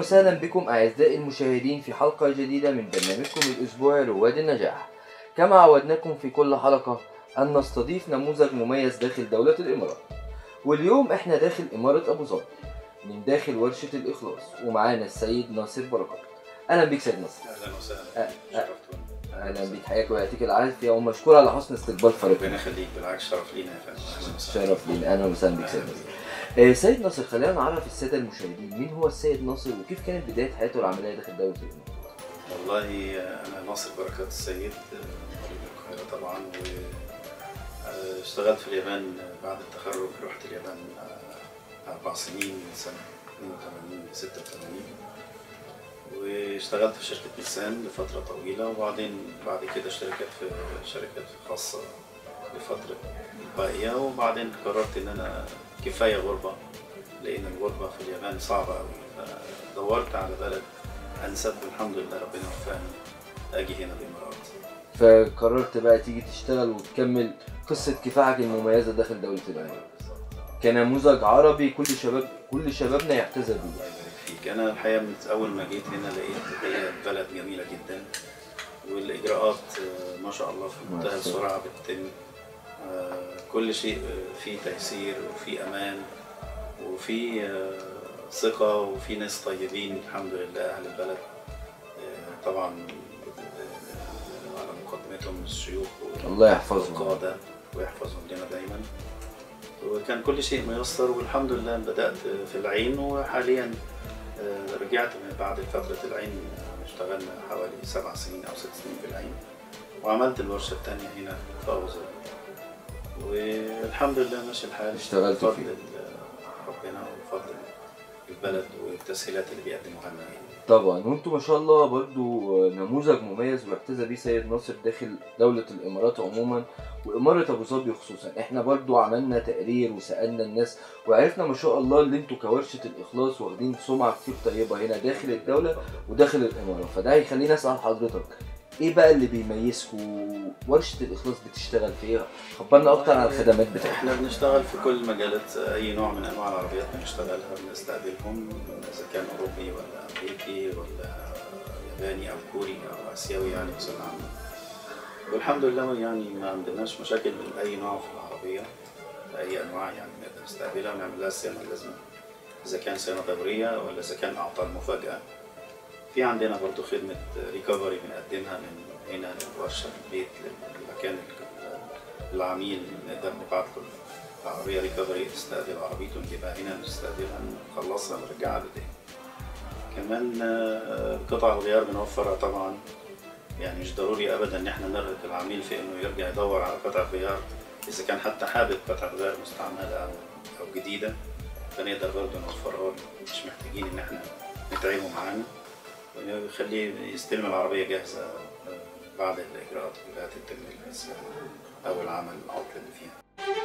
وسهلا بكم أعزائي المشاهدين في حلقة جديدة من برنامجكم الأسبوعي رواد النجاح كما عودناكم في كل حلقة أن نستضيف نموذج مميز داخل دولة الإمارات واليوم إحنا داخل إمارة أبو ظبي من داخل ورشة الإخلاص ومعانا السيد ناصر بركات أهلا بيك سيد ناصر اهلا وسهلا أه، أه. شرفتونا أهلا بيك حياك ويعطيك العافية ومشكور على حسن استقبال فريقنا ربنا يخليك بالعكس شرف لينا يا فندم اهلا وسهلا شرف لينا اهلا وسهلا بك سيد أهلا ناصر بيك. آه، سيد ناصر خلينا نعرف الساده المشاهدين مين هو السيد ناصر وكيف كانت بدايه حياته العمليه داخل دوله الامارات والله انا ناصر بركات السيد مواليد القاهره طبعا واشتغلت في اليابان بعد التخرج رحت اليابان آه، اربع سنين من سنه 82 ل 86 واشتغلت في شركه نيسان لفتره طويله وبعدين بعد كده شركات في شركات خاصه لفتره باقيه وبعدين قررت ان انا كفايه غربه لان الغربه في اليابان صعبه قوي فدورت على بلد انسب والحمد لله ربنا وفقني اجي هنا الامارات فقررت بقى تيجي تشتغل وتكمل قصه كفاحك المميزه داخل دوله الامارات كنموذج عربي كل شباب كل شبابنا يحتذى الله بيه يبارك فيك انا الحقيقه من اول ما جيت هنا لقيت هي بلد جميله جدا والاجراءات آه، ما شاء الله في ما منتهى شاء الله. السرعه بتتم آه، كل شيء آه، فيه تيسير وفيه امان وفيه آه، ثقه وفي ناس طيبين الحمد لله اهل البلد آه، طبعا آه، على مقدمتهم الشيوخ الله يحفظهم القادة ويحفظهم لنا دايما وكان كل شيء ميسر والحمد لله بدأت في العين وحاليا آه، رجعت من بعد فترة العين آه، اشتغلنا حوالي سبع سنين أو ست سنين في العين وعملت الورشة الثانية هنا في أبو ظبي والحمد لله ماشي الحال اشتغلت بفضل فيه. ربنا وبفضل البلد والتسهيلات اللي بيقدموها لنا يعني. طبعا وانتم ما شاء الله برضو نموذج مميز ويحتذى بيه سيد ناصر داخل دولة الامارات عموما وامارة ابو ظبي خصوصا احنا برضو عملنا تقرير وسالنا الناس وعرفنا ما شاء الله ان انتوا كورشة الاخلاص واخدين سمعة كتير طيبة هنا داخل الدولة وداخل الامارات فده هيخليني اسال حضرتك ايه بقى اللي بيميزكوا ورشة الاخلاص بتشتغل في ايه؟ خبرنا اكتر عن الخدمات بتاعتها احنا بنشتغل في كل المجالات اي نوع من انواع العربيات بنشتغلها بنستقبلهم اذا كان اوروبي ولا امريكي ولا ياباني او كوري او اسيوي يعني بصفه عامه والحمد لله يعني ما عندناش مشاكل من اي نوع في العربيه اي انواع يعني نقدر نستقبلها ونعمل لها الصيانه اللازمه اذا كان صيانه دوريه ولا اذا كان اعطال مفاجاه في عندنا برضو خدمه ريكفري بنقدمها من هنا للورشه البيت للمكان العميل نقدر نبعت له العربية ريكفري تستقبل عربيته نجيبها هنا نستقبلها نخلصها نرجعها له تاني. كمان آه، قطع الغيار بنوفرها طبعا يعني مش ضروري ابدا ان احنا نرهق العميل في انه يرجع يدور على قطع غيار اذا كان حتى حابب قطع غيار مستعمله او او جديده فنقدر برضه نوفرها له مش محتاجين ان احنا نتعبه معانا ونخليه يستلم العربيه جاهزه آه، بعد الاجراءات كلها تتم الصيانه او العمل العطل اللي فيها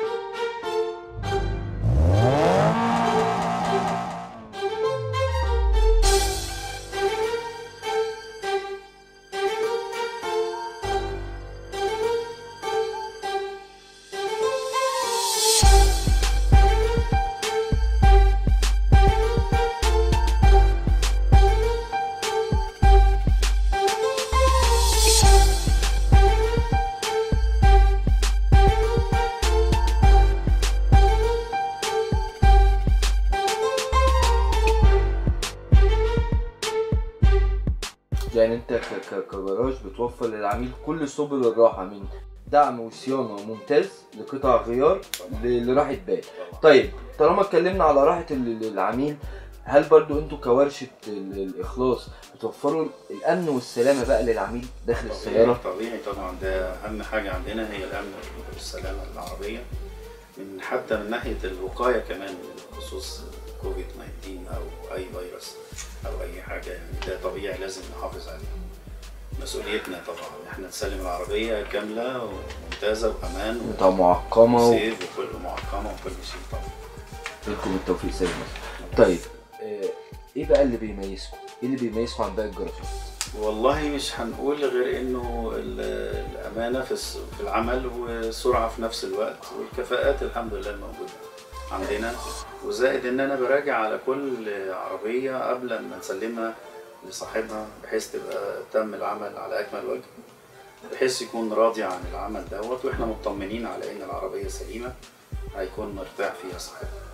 يعني انت ك- ك- كجراج بتوفر للعميل كل سبل الراحه من دعم وصيانه ممتاز لقطع غيار ل- لراحه بال طيب طالما اتكلمنا على راحه ال- العميل هل برضو انتوا كورشه ال- الاخلاص بتوفروا الامن والسلامه بقى للعميل داخل السياره طبيعي طبعا ده اهم حاجه عندنا هي الامن والسلامه العربيه من حتى من ناحيه الوقايه كمان بخصوص كوفيد 19 او اي فيروس او اي حاجه يعني ده طبيعي لازم نحافظ عليه مسؤوليتنا طبعا احنا نسلم العربيه كامله وممتازه وامان بتاع معقمه و... وسيف وكل معقمه وكل شيء طبعا لكم التوفيق سيد مصر طيب آه، ايه بقى اللي بيميزكم؟ ايه اللي بيميزكم عن باقي الجراجات؟ والله مش هنقول غير انه ال- الامانه في الس- في العمل والسرعه في نفس الوقت والكفاءات الحمد لله الموجوده عندنا وزائد ان انا براجع على كل عربيه قبل ما نسلمها لصاحبها بحيث تبقى تم العمل على اكمل وجه بحيث يكون راضي عن العمل دوت واحنا مطمنين على ان العربيه سليمه هيكون مرتاح فيها صاحبها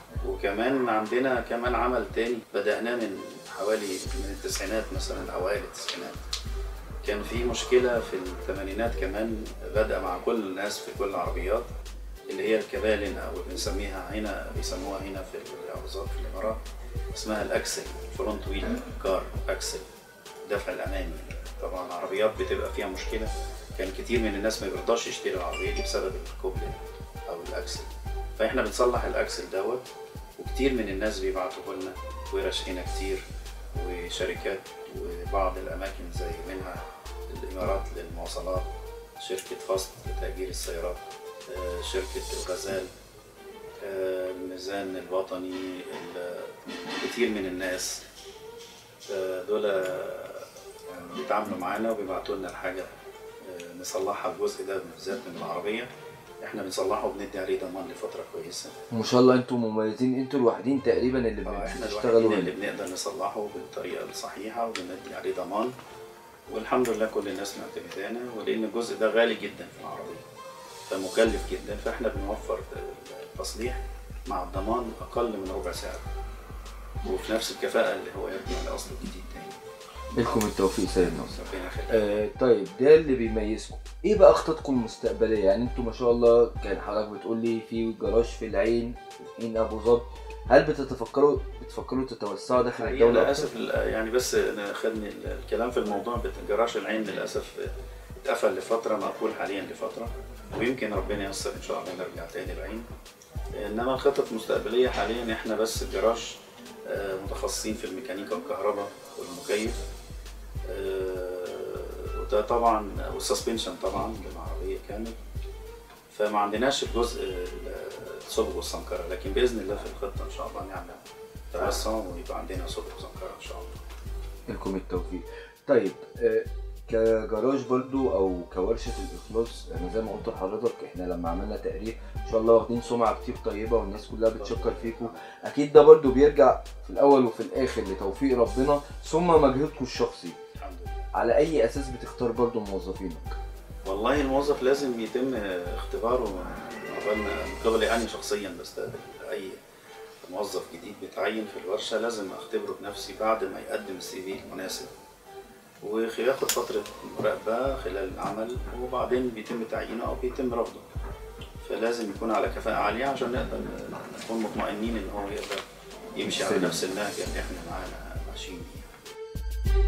وكمان عندنا كمان عمل تاني بدأناه من حوالي من التسعينات مثلا أوائل التسعينات كان في مشكلة في الثمانينات كمان بدأ مع كل الناس في كل العربيات اللي هي الكبالن أو بنسميها هنا بيسموها هنا في الأوزار في الإمارات اسمها الأكسل فرونت ويل كار أكسل الدفع الأمامي طبعا العربيات بتبقى فيها مشكلة كان كتير من الناس ما بيرضاش يشتري العربية دي بسبب الكوبلين أو الأكسل فإحنا بنصلح الأكسل دوت وكتير من الناس بيبعتوا لنا ورش هنا كتير وشركات وبعض الأماكن زي منها الإمارات للمواصلات شركة فصل لتأجير السيارات آه، شركة الغزال آه، الميزان الوطني ال- كتير من الناس آه، دول يعني بيتعاملوا معانا وبيبعتوا لنا الحاجة آه، نصلحها الجزء ده بالذات من العربية احنا بنصلحه وبندي عليه ضمان لفترة كويسة ما شاء الله انتم مميزين انتوا الوحيدين تقريبا اللي اه احنا بتشتغلوا الوحيدين اللي هنا بنقدر نصلحه بالطريقه الصحيحه وبندي عليه ضمان والحمد لله كل الناس معتمدانا ولان الجزء ده غالي جدا في العربيه فمكلف جدا فاحنا بنوفر التصليح مع الضمان اقل من ربع سعر وفي نفس الكفاءه اللي هو يرجع لاصله الجديد تاني لكم التوفيق سيد ناصر ربنا يخليك آه طيب ده اللي بيميزكم ايه بقى خططكم المستقبليه يعني انتوا ما شاء الله كان حضرتك بتقول لي في جراج في العين في العين ابو ظبي هل بتتفكروا بتفكروا تتوسعوا داخل حقيقة الدوله أكتر؟ للاسف ال- يعني بس انا خدني ال- الكلام في الموضوع بت- جراج العين للاسف اتقفل لفتره مقفول حاليا لفتره ويمكن ربنا ييسر ان شاء الله نرجع تاني العين انما الخطط المستقبليه حاليا احنا بس الجراج آه، متخصصين في الميكانيكا والكهرباء والمكيف آه، وده طبعا والسسبنشن طبعا للعربيه كامل فما عندناش الجزء ال- الصبغ والسنكره لكن باذن الله في الخطه ان شاء الله نعمل توسع ويبقى عندنا صبغ وسنكره ان شاء الله لكم التوفيق طيب آه، كجراج برضو او كورشه الاخلاص انا زي ما قلت لحضرتك احنا لما عملنا تقرير ان شاء الله واخدين سمعه كتير طيبه والناس كلها بتشكر فيكم اكيد ده برضو بيرجع في الاول وفي الاخر لتوفيق ربنا ثم مجهودكم الشخصي الحمد لله على اي اساس بتختار برضو موظفينك والله الموظف لازم يتم اختباره قبل من قبل يعني شخصيا بستقبل اي موظف جديد بيتعين في الورشه لازم اختبره بنفسي بعد ما يقدم السي في المناسب وياخد فتره مراقبه خلال العمل وبعدين بيتم تعيينه او بيتم رفضه فلازم يكون على كفاءه عاليه عشان نقدر نكون مطمئنين ان هو يقدر يمشي على سليم. نفس النهج اللي احنا معانا ماشيين بيه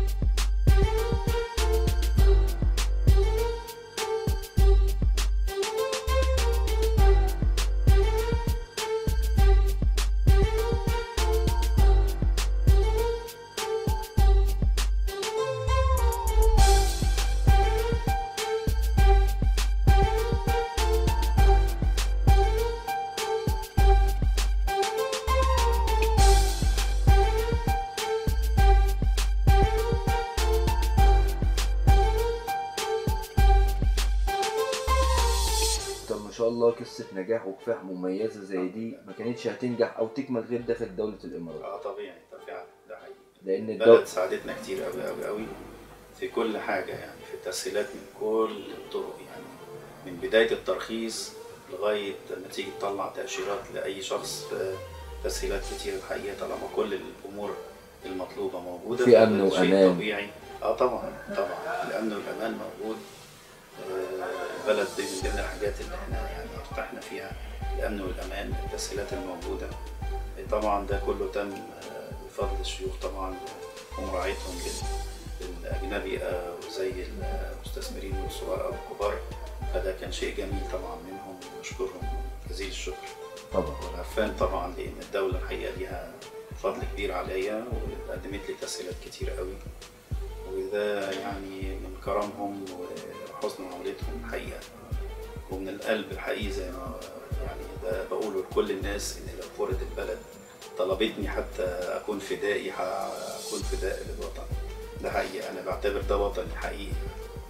طب ما شاء الله قصه نجاح وكفاح مميزه زي دي ما كانتش هتنجح او تكمل غير داخل دوله الامارات اه طبيعي ده فعلا ده حقيقي لان الدوله البلد ساعدتنا كتير قوي قوي قوي في كل حاجة يعني في التسهيلات من كل الطرق يعني من بداية الترخيص لغاية لما تيجي تطلع تأشيرات لأي شخص في تسهيلات كتير الحقيقة طالما كل الأمور المطلوبة موجودة في أمن فده شيء وأمان. طبيعي اه طبعا طبعا الأمن والأمان موجود آه، البلد دي من ضمن الحاجات اللي احنا يعني ارتحنا فيها الأمن والأمان التسهيلات الموجودة طبعا ده كله تم آه، بفضل الشيوخ طبعا ومراعيتهم لل- للأجنبي آه، وزي المستثمرين والصغار أو الكبار فده كان شيء جميل طبعا منهم ونشكرهم جزيل الشكر طبعا والعرفان طبعا لأن الدولة الحقيقة ليها فضل كبير عليا وقدمت لي تسهيلات كتير قوي وده يعني من كرمهم وحسن معاملتهم الحقيقة ومن القلب الحقيقي زي ما يعني ده بقوله لكل الناس ان لو فرض البلد طلبتني حتى اكون فدائي هكون فداء للوطن ده حقيقي انا بعتبر ده وطني حقيقي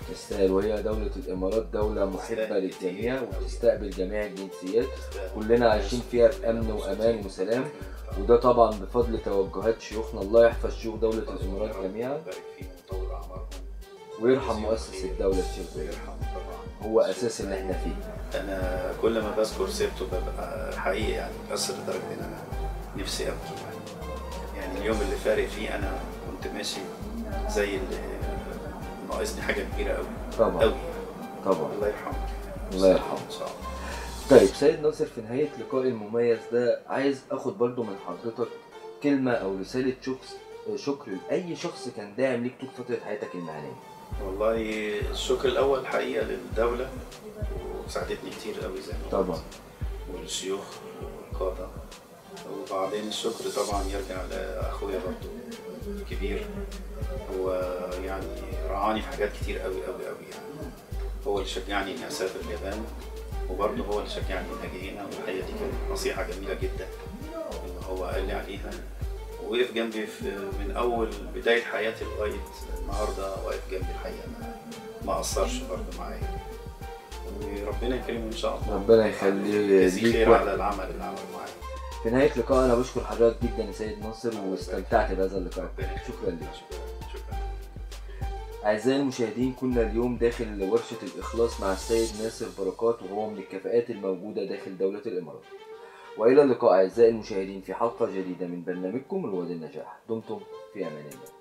تستاهل وهي دولة الإمارات دولة محبة تستاهل للجميع كتير. وبتستقبل جميع الجنسيات كلنا عايشين فيها في أمن وأمان وسلام وده طبعا بفضل توجهات شيوخنا الله يحفظ شيوخ دولة الإمارات جميعا يبارك فيهم ويطول اعمارهم ويرحم مؤسس الدولة الشيخ زايد ويرحم طبعا هو أساس اللي احنا فيه انا كل ما بذكر سيرته ببقى حقيقي يعني متاثر لدرجه ان انا نفسي ابكي يعني يعني اليوم اللي فارق فيه انا كنت ماشي زي اللي ناقصني حاجه كبيره قوي طبعا قوي طبعا الله يرحمه الله يرحمه. ان شاء الله طيب سيد ناصر في نهاية لقائي المميز ده عايز اخد برضو من حضرتك كلمة او رسالة شخص شكر لأي شخص كان داعم ليك طول فترة حياتك المهنية والله الشكر الاول حقيقه للدوله وساعدتني كتير قوي زي ما قلت. طبعا والشيوخ والقاده وبعدين الشكر طبعا يرجع لاخويا برضو الكبير هو يعني رعاني في حاجات كتير قوي قوي قوي يعني هو اللي شجعني اني اسافر اليابان وبرضه هو اللي شجعني اني اجي هنا والحقيقه دي كانت نصيحه جميله جدا ان هو قال لي عليها وقف جنبي في من اول بدايه حياتي لغايه النهارده واقف جنبي الحقيقه ما ما قصرش برضه معايا وربنا يكرمه ان شاء الله ربنا يخليه يجزيه ليك خير و- على العمل اللي عمله معايا في نهاية لقائي انا بشكر حضرتك جدا يا سيد ناصر واستمتعت بهذا اللقاء ربنا يكرمه. شكرا لك شكرا شكرا أعزائي المشاهدين كنا اليوم داخل ورشة الإخلاص مع السيد ناصر بركات وهو من الكفاءات الموجودة داخل دولة الإمارات وإلى اللقاء أعزائي المشاهدين في حلقة جديدة من برنامجكم رواد النجاح دمتم في أمان الله